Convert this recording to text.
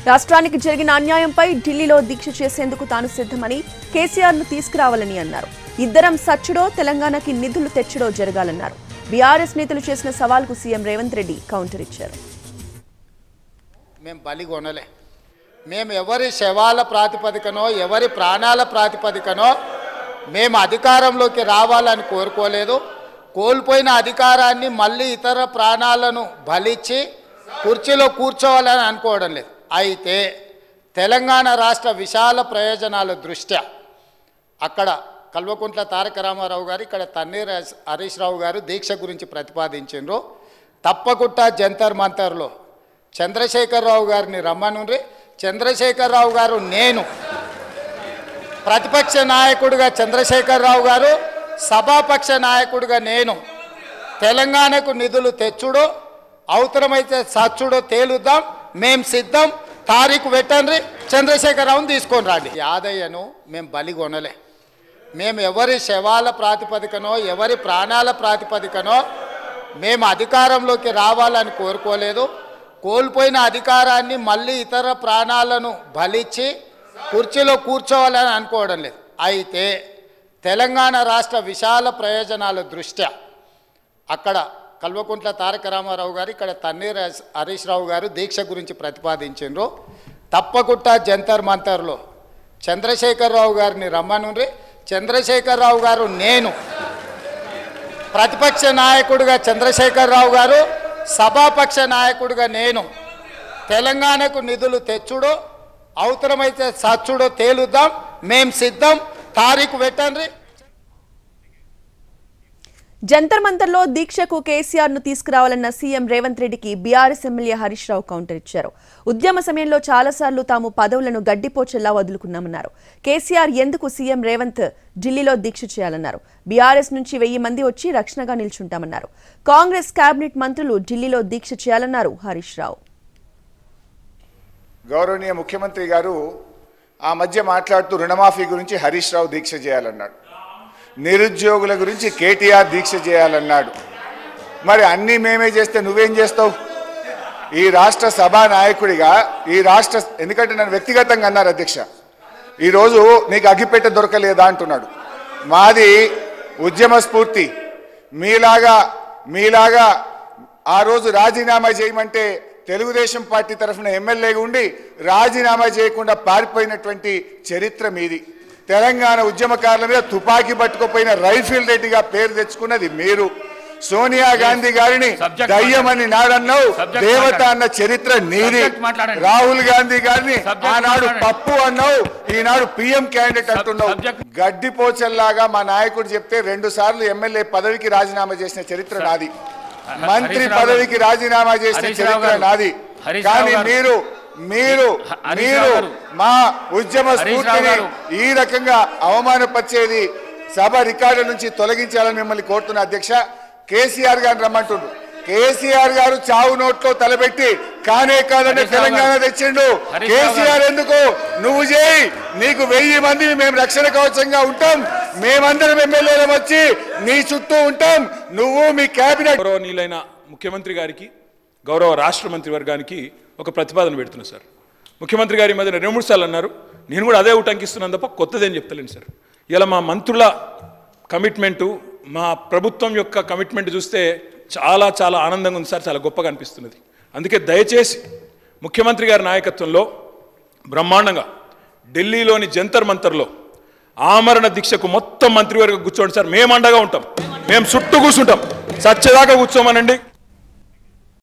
రాష్ట్రానికి జరిగిన అన్యాయంపై ఢిల్లీలో దీక్ష చేసేందుకు తాను సిద్ధమని కేసీఆర్ ను తీసుకురావాలని అన్నారు ఇద్దరం సచ్చుడో తెలంగాణకి నిధులు తెచ్చుడో జరగాలన్నారు బీఆర్ఎస్ నేతలు చేసిన సవాల్కు సీఎం రేవంత్ రెడ్డి కౌంటర్ ఇచ్చారు మేము బలి కొనలే మేము ఎవరి శవాల ప్రాతిపదికనో ఎవరి ప్రాణాల ప్రాతిపదికనో మేము అధికారంలోకి రావాలని కోరుకోలేదు కోల్పోయిన అధికారాన్ని మళ్ళీ ఇతర ప్రాణాలను బలిచ్చి కుర్చీలో కూర్చోవాలని అనుకోవడం లేదు అయితే తెలంగాణ రాష్ట్ర విశాల ప్రయోజనాల దృష్ట్యా అక్కడ కల్వకుంట్ల తారక రామారావు గారు ఇక్కడ తన్నీర్ హరీష్- హరీష్ రావు గారు దీక్ష గురించి ప్రతిపాదించారు తప్పకుండా జంతర్ మంతర్లో చంద్రశేఖరరావు గారిని రమ్మనుండ్రి చంద్రశేఖరరావు గారు నేను ప్రతిపక్ష నాయకుడిగా చంద్రశేఖరరావు గారు సభాపక్ష నాయకుడిగా నేను తెలంగాణకు నిధులు తెచ్చుడో అవసరమైతే సచ్చుడో తేలుద్దాం మేం సిద్ధం తారీఖు పెట్టండి చంద్రశేఖరరావుని తీసుకొని రండి యాదయ్యను మేము బలి కొనలే మేము ఎవరి శవాల ప్రాతిపదికనో ఎవరి ప్రాణాల ప్రాతిపదికనో మేము అధికారంలోకి రావాలని కోరుకోలేదు కోల్పోయిన అధికారాన్ని మళ్ళీ ఇతర ప్రాణాలను బలిచ్చి కుర్చీలో కూర్చోవాలని అనుకోవడం లేదు అయితే తెలంగాణ రాష్ట్ర విశాల ప్రయోజనాల దృష్ట్యా అక్కడ కల్వకుంట్ల తారక రామారావు గారు ఇక్కడ తన్నీర్ హరీష్- హరీష్ రావు గారు దీక్ష గురించి ప్రతిపాదించారు తప్పకుండా జంతర్ మంతర్లో చంద్రశేఖరరావు గారిని రమ్మనుండ్రి చంద్రశేఖరరావు గారు నేను ప్రతిపక్ష నాయకుడిగా చంద్రశేఖరరావు గారు సభాపక్ష నాయకుడిగా నేను తెలంగాణకు నిధులు తెచ్చుడో అవసరమైతే సచ్చుడో తేలుద్దాం మేం సిద్ధం తారీఖు పెట్టండి జంతర్ మంతర్లో దీక్షకు కేసీఆర్ ను తీసుకురావాలన్న సీఎం రేవంత్ రెడ్డికి BRS MLA Harish Rao counter ఇచ్చారు ఉద్యమ సమయంలో చాలాసార్లు తాము పదవులను గడ్డిపోచెల్లా వదులుకున్నామన్నారు కేసీఆర్ ఎందుకు సీఎం రేవంత్ ఢిల్లీలో దీక్ష చేయాలన్నారు బీఆర్ఎస్ నుంచి వెయ్యి మంది వచ్చి రక్షణగా నిల్చుంటామన్నారు కాంగ్రెస్ కేబినెట్ మంత్రులు ఢిల్లీలో దీక్ష చేయాలన్నారు హరీష్ రావు గౌరవనీయ ముఖ్యమంత్రి గారు ఆ మధ్య మాట్లాడుతూ రుణమాఫీ గురించి హరీష్ రావు దీక్ష చేయాలన్నాడు నిరుద్యోగుల గురించి కేటీఆర్ దీక్ష చేయాలన్నాడు మరి అన్నీ మేమే చేస్తే నువ్వేం చేస్తావు ఈ రాష్ట్ర సభా నాయకుడిగా ఈ రాష్ట్ర ఎందుకంటే నన్ను వ్యక్తిగతంగా అన్నారు అధ్యక్ష ఈరోజు నీకు అగ్గిపెట్టె దొరకలేదా అంటున్నాడు మాది ఉద్యమ స్ఫూర్తి మీలాగా మీలాగా ఆ రోజు రాజీనామా చేయమంటే తెలుగుదేశం పార్టీ తరఫున ఎమ్మెల్యేగా ఉండి రాజీనామా చేయకుండా పారిపోయినటువంటి చరిత్ర మీది తెలంగాణ ఉద్యమకారుల మీద తుపాకీ పట్టుకుపోయిన రైఫిల్ రెడ్డిగా పేరు తెచ్చుకున్నది మీరు సోనియా గాంధీ గారిని Subject దయ్యమని నాడన్నావు Subject దేవత మాట్లాడండి. అన్న చరిత్ర నీది Subject మాట్లాడండి. రాహుల్ గాంధీ గారిని Subject ఆనాడు మాట్లాడండి. పప్పు అన్నావు ఈనాడు పిఎం క్యాండిడేట్ Sub- అంటున్నావు subject- గడ్డిపోచల్లాగా మా నాయకుడు చెప్తే రెండు సార్లు ఎమ్మెల్యే పదవికి రాజీనామా చేసిన చరిత్ర నాది మంత్రి హరీష్ రావు పదవికి రాజీనామా చేసిన హరీష్ రావు చరిత్ర గారు. నాది హరీష్ కానీ రావు గారు. మీరు మీరు హ- హరీష్ మీరు రావు గారు. మా ఉద్యమ హరీష్ రావు స్ఫూర్తిని గారు. ఈ రకంగా అవమానపరిచేది సభ రికార్డుల నుంచి తొలగించాలని మిమ్మల్ని కోరుతున్న అధ్యక్ష కేసీఆర్ గారిని రమ్మంటుండ్రు కేసీఆర్ గారు చావు నోట్లో తలబెట్టి కానే కాదనే హరీష్ రావు తెలంగాణ గారు. తెచ్చిండు హరీష్ రావు కేసీఆర్ ఎందుకు నువ్వు చేయి నీకు వెయ్యి మంది మేము రక్షణ కవచంగా ఉంటాం మేమందరం ఎమ్మెల్యేలు వచ్చి నీ చుట్టూ ఉంటాం నువ్వు మీ కేబినెట్ గౌరవనీయులైన ముఖ్యమంత్రి గారికి గౌరవ రాష్ట్ర మంత్రివర్గానికి ఒక ప్రతిపాదన పెడుతున్నా సార్ ముఖ్యమంత్రి గారి మధ్య రెండు మూడు సార్లు అన్నారు నేను కూడా అదే ఉటంకిస్తున్నాను తప్ప కొత్తదేం చెప్తలేను సార్ ఇలా మా మంత్రుల కమిట్మెంటు మా ప్రభుత్వం యొక్క కమిట్మెంట్ చూస్తే చాలా చాలా ఆనందంగా ఉంది సార్ చాలా గొప్పగా అనిపిస్తున్నది అందుకే దయచేసి ముఖ్యమంత్రి గారి నాయకత్వంలో బ్రహ్మాండంగా ఢిల్లీలోని జంతర్ మంతర్లో ఆమరణ దీక్షకు మొత్తం మంత్రివర్గం కూర్చోండి సార్ మేము అండగా ఉంటాం మేము చుట్టూ కూర్చుంటాం సచ్చేదాకా కూర్చోమనండి